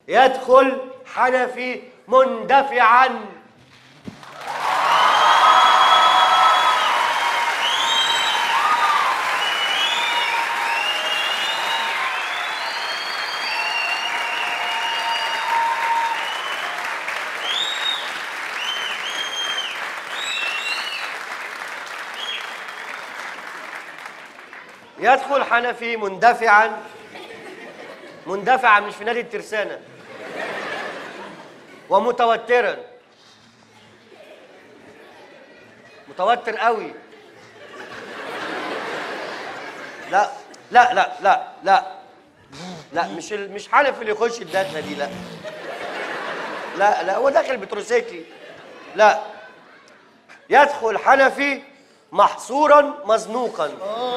يدخل حنفي مندفعا يدخل حنفي مندفعا مندفعا مش في نادي الترسانة ومتوترا متوتر قوي لا لا لا لا لا لا مش ال- مش حنفي اللي يخش الدخله دي لا لا لا هو داخل بتروسيكلي لا يدخل حنفي محصورا مزنوقا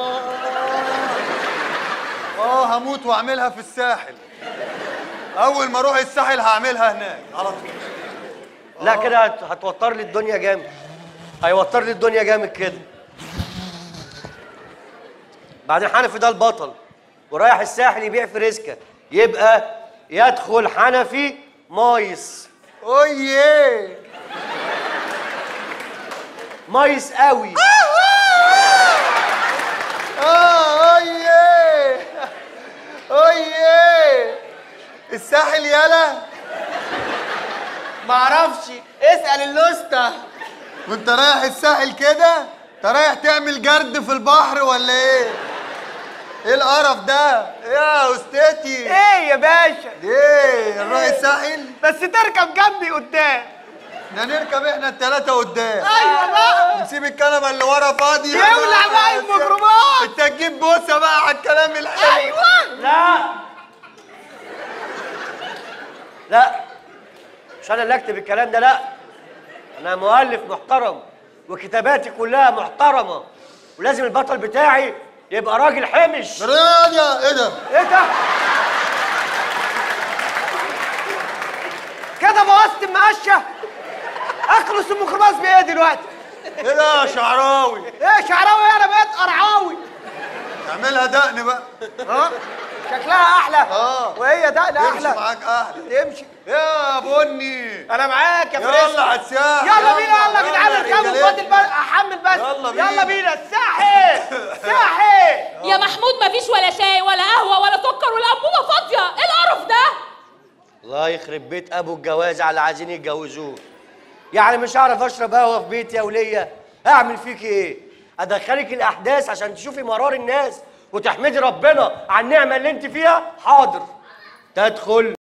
اه هموت واعملها في الساحل اول ما اروح الساحل هعملها هناك على طول لا كده هت- هتوتر لي الدنيا جامد هيوتر لي الدنيا جامد كده بعدين حنفي ده البطل ورايح الساحل يبيع في ريسكا يبقى يدخل حنفي مايس اويه مايس قوي اه اويه اويه الساحل يالا معرفش اسأل اللوسته وانت رايح الساحل كده انت رايح تعمل جرد في البحر ولا ايه ايه القرف ده ايه يا استاذي ايه يا باشا ايه نروح الساحل بس تركب جنبي قدام ده نركب احنا التلاتة قدام ايوه بقى نسيب الكنبه اللي ورا فاضيه يولع بقى الميكروباص انت تجيب بوسه بقى على الكلام الحلو ايوه لا لا مش انا اللي اكتب الكلام ده لا انا مؤلف محترم وكتاباتي كلها محترمه ولازم البطل بتاعي يبقى راجل حمش راجع ايه ده ايه ده كده بوظت المقشه اخلص الميكروباص بايه دلوقتي ايه ده يا شعراوي ايه شعراوي انا بقيت قرعاوي اعملها دقن بقى ها شكلها احلى اه. وهي ده تمشي احلى معاك احلى تمشي يا بني انا معاك يا يلا فريسكا على الساحل يلا بينا يلا يا جدعان يا اركبوا رجالة. فاضل بس احمل بس يلا بينا. يلا بينا الساحل الساحل يا محمود مفيش ولا شاي ولا قهوه ولا سكر والانبوبه فاضيه ايه القرف ده الله يخرب بيت ابو الجواز على اللي عايزين يتجوزوه يعني مش هعرف اشرب قهوه في بيتي يا وليه اعمل فيك ايه ادخلك الاحداث عشان تشوفي مرار الناس وتحمدي ربنا على النعمه اللي انت فيها حاضر تدخل